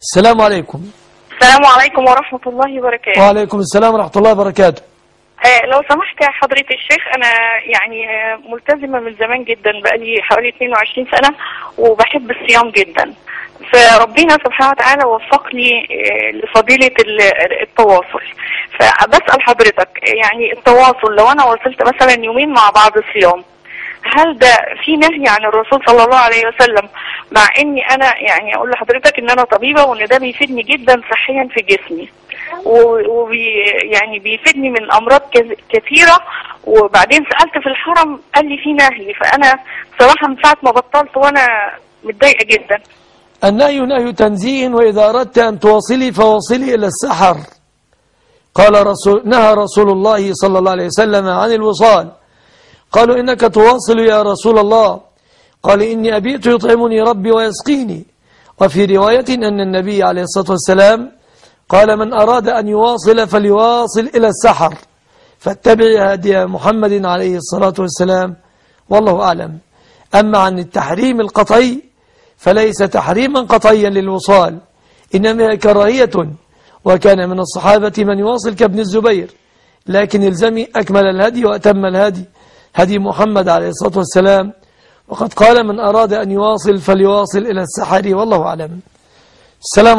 السلام عليكم السلام عليكم ورحمة الله وبركاته وعليكم السلام ورحمة الله وبركاته آه لو سمحت يا حضرة الشيخ أنا يعني آه ملتزمة من زمان جدا بقالي حوالي 22 سنة وبحب الصيام جدا فربنا سبحانه وتعالى وفقني آه لفضيلة ال- التواصل فبسأل حضرتك يعني التواصل لو أنا وصلت مثلا يومين مع بعض صيام هل ده في نهي عن الرسول صلى الله عليه وسلم مع اني انا يعني اقول لحضرتك ان انا طبيبه وان ده بيفيدني جدا صحيا في جسمي و- وبي يعني بيفيدني من امراض كز- كثيره وبعدين سالت في الحرم قال لي في نهي فانا بصراحه من ساعه ما بطلت وانا متضايقه جدا النهي نهي تنزيه وإذا أردت أن تواصلي فواصلي إلى السحر قال رسول نهى رسول الله صلى الله عليه وسلم عن الوصال قالوا إنك تواصل يا رسول الله قال إني أبيت يطعمني ربي ويسقيني وفي رواية أن النبي عليه الصلاة والسلام قال من أراد أن يواصل فليواصل إلى السحر فاتبع هدي محمد عليه الصلاة والسلام والله أعلم أما عن التحريم القطعي فليس تحريما قطعيا للوصال إنما هي كراهية وكان من الصحابة من يواصل كابن الزبير لكن الزمي أكمل الهدي وأتم الهدي هدي محمد عليه الصلاة والسلام وقد قال من أراد أن يواصل فليواصل إلى السحر والله أعلم السلام